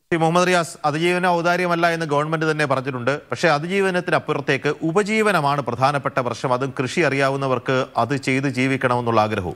ശ്രീ മുഹമ്മദ് റിയാസ് അതിജീവന ഔദാര്യമല്ല എന്ന് ഗവൺമെന്റ് തന്നെ പറഞ്ഞിട്ടുണ്ട് പക്ഷേ അതിജീവനത്തിനപ്പുറത്തേക്ക് ഉപജീവനമാണ് പ്രധാനപ്പെട്ട പ്രശ്നം അതും കൃഷി അറിയാവുന്നവർക്ക് അത് ചെയ്ത് ജീവിക്കണമെന്നുള്ള ആഗ്രഹവും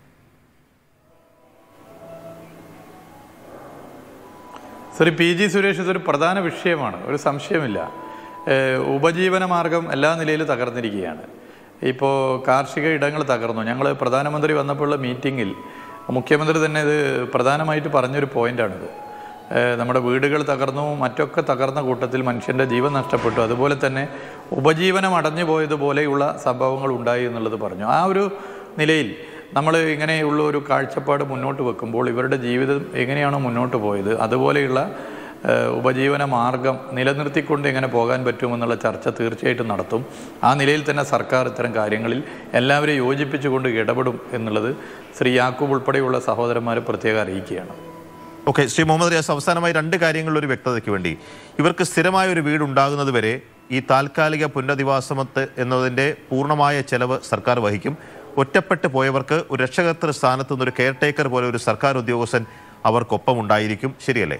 ശ്രീ പി ജി സുരേഷ് ഇതൊരു പ്രധാന വിഷയമാണ് ഒരു സംശയമില്ല ഏഹ് ഉപജീവന മാർഗം എല്ലാ നിലയിലും തകർന്നിരിക്കുകയാണ് ഇപ്പോൾ കാർഷിക ഇടങ്ങൾ തകർന്നു ഞങ്ങൾ പ്രധാനമന്ത്രി വന്നപ്പോഴുള്ള മീറ്റിങ്ങിൽ മുഖ്യമന്ത്രി തന്നെ ഇത് പ്രധാനമായിട്ട് പറഞ്ഞൊരു പോയിന്റാണിത് ഏഹ് നമ്മുടെ വീടുകൾ തകർന്നു മറ്റൊക്കെ തകർന്ന കൂട്ടത്തിൽ മനുഷ്യൻ്റെ ജീവൻ നഷ്ടപ്പെട്ടു അതുപോലെ തന്നെ ഉപജീവനം അടഞ്ഞു പോയതുപോലെയുള്ള സംഭവങ്ങൾ ഉണ്ടായി എന്നുള്ളത് പറഞ്ഞു ആ ഒരു നിലയിൽ നമ്മൾ ഇങ്ങനെയുള്ള ഒരു കാഴ്ചപ്പാട് മുന്നോട്ട് വെക്കുമ്പോൾ ഇവരുടെ ജീവിതം എങ്ങനെയാണോ മുന്നോട്ട് പോയത് അതുപോലെയുള്ള ഏഹ്, ഉപജീവന മാർഗം നിലനിർത്തിക്കൊണ്ട് എങ്ങനെ പോകാൻ പറ്റുമെന്നുള്ള ചർച്ച തീർച്ചയായിട്ടും നടത്തും ആ നിലയിൽ തന്നെ സർക്കാർ ഇത്തരം കാര്യങ്ങളിൽ എല്ലാവരെയും യോജിപ്പിച്ചുകൊണ്ട് ഇടപെടും എന്നുള്ളത് ശ്രീ യാക്കൂബ് ഉൾപ്പെടെയുള്ള സഹോദരന്മാരെ പ്രത്യേകം അറിയിക്കുകയാണ് ഓക്കെ ശ്രീ മുഹമ്മദ് റിയാസ് അവസാനമായി രണ്ട് കാര്യങ്ങളിൽ ഒരു വ്യക്തതയ്ക്ക് വേണ്ടി ഇവർക്ക് സ്ഥിരമായ ഒരു വീട് ഉണ്ടാകുന്നത് വരെ ഈ താൽക്കാലിക പുനരധിവാസമത്ത് എന്നതിൻ്റെ പൂർണ്ണമായ ചെലവ് സർക്കാർ വഹിക്കും ഒറ്റപ്പെട്ട് പോയവർക്ക് ഒരു രക്ഷകർത്തൃ സ്ഥാനത്ത് നിന്ന് ഒരു കെയർ ടേക്കർ പോലെ ഒരു സർക്കാർ ഉദ്യോഗസ്ഥൻ അവർക്കൊപ്പം ഉണ്ടായിരിക്കും ശരിയല്ലേ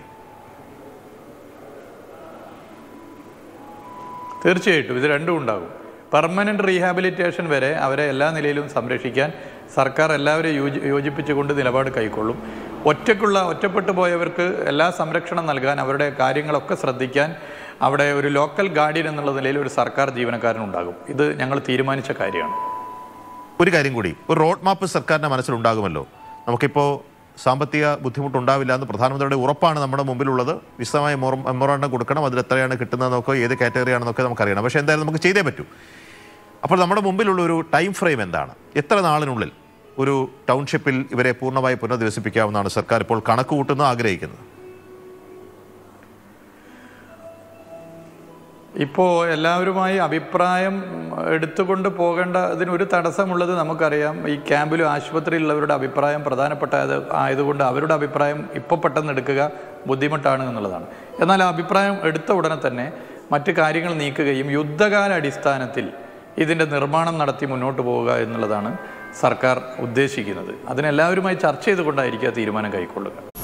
തീർച്ചയായിട്ടും ഇത് രണ്ടും ഉണ്ടാകും പെർമനൻ്റ് റീഹാബിലിറ്റേഷൻ വരെ അവരെ എല്ലാ നിലയിലും സംരക്ഷിക്കാൻ സർക്കാർ എല്ലാവരെയും യോജി യോജിപ്പിച്ചുകൊണ്ട് നിലപാട് കൈക്കൊള്ളും ഒറ്റക്കുള്ള ഒറ്റപ്പെട്ടു പോയവർക്ക് എല്ലാ സംരക്ഷണം നൽകാൻ അവരുടെ കാര്യങ്ങളൊക്കെ ശ്രദ്ധിക്കാൻ അവിടെ ഒരു ലോക്കൽ ഗാർഡിയൻ എന്നുള്ള നിലയിൽ ഒരു സർക്കാർ ജീവനക്കാരനുണ്ടാകും ഇത് ഞങ്ങൾ തീരുമാനിച്ച കാര്യമാണ് ഒരു കാര്യം കൂടി ഒരു റോഡ് മാപ്പ് സർക്കാരിൻ്റെ മനസ്സിലുണ്ടാകുമല്ലോ നമുക്കിപ്പോൾ സാമ്പത്തിക ബുദ്ധിമുട്ടുണ്ടാവില്ല എന്ന് പ്രധാനമന്ത്രിയുടെ ഉറപ്പാണ് നമ്മുടെ മുമ്പിലുള്ളത് വിശദമായ മൊറ- മെമ്മോറാണ്ടം കൊടുക്കണം അതിൽ എത്രയാണ് കിട്ടുന്നതെന്നൊക്കെ ഏത് കാറ്റഗറി ആണെന്നൊക്കെ നമുക്കറിയണം പക്ഷേ എന്തായാലും നമുക്ക് ചെയ്തേ പറ്റൂ അപ്പോൾ നമ്മുടെ മുമ്പിലുള്ള ഒരു ടൈം ഫ്രെയിം എന്താണ് എത്ര നാളിനുള്ളിൽ ഒരു ടൗൺഷിപ്പിൽ ഇവരെ പൂർണ്ണമായി പുനരധിവസിപ്പിക്കാമെന്നാണ് സർക്കാർ ഇപ്പോൾ കണക്ക് കൂട്ടുന്നത് ആഗ്രഹിക്കുന്നത് ഇപ്പോൾ എല്ലാവരുമായി അഭിപ്രായം എടുത്തുകൊണ്ട് പോകേണ്ട ഇതിനൊരു തടസ്സമുള്ളത് നമുക്കറിയാം ഈ ക്യാമ്പിലും ആശുപത്രിയിലുള്ളവരുടെ അഭിപ്രായം പ്രധാനപ്പെട്ട ആയതുകൊണ്ട് അവരുടെ അഭിപ്രായം ഇപ്പോൾ പെട്ടെന്ന് എടുക്കുക ബുദ്ധിമുട്ടാണ് എന്നുള്ളതാണ് എന്നാൽ ആ അഭിപ്രായം എടുത്ത ഉടനെ തന്നെ മറ്റ് കാര്യങ്ങൾ നീക്കുകയും യുദ്ധകാല അടിസ്ഥാനത്തിൽ ഇതിൻ്റെ നിർമ്മാണം നടത്തി മുന്നോട്ട് പോവുക എന്നുള്ളതാണ് സർക്കാർ ഉദ്ദേശിക്കുന്നത് അതിനെല്ലാവരുമായി ചർച്ച ചെയ്തുകൊണ്ടായിരിക്കും ആ തീരുമാനം കൈക്കൊള്ളുക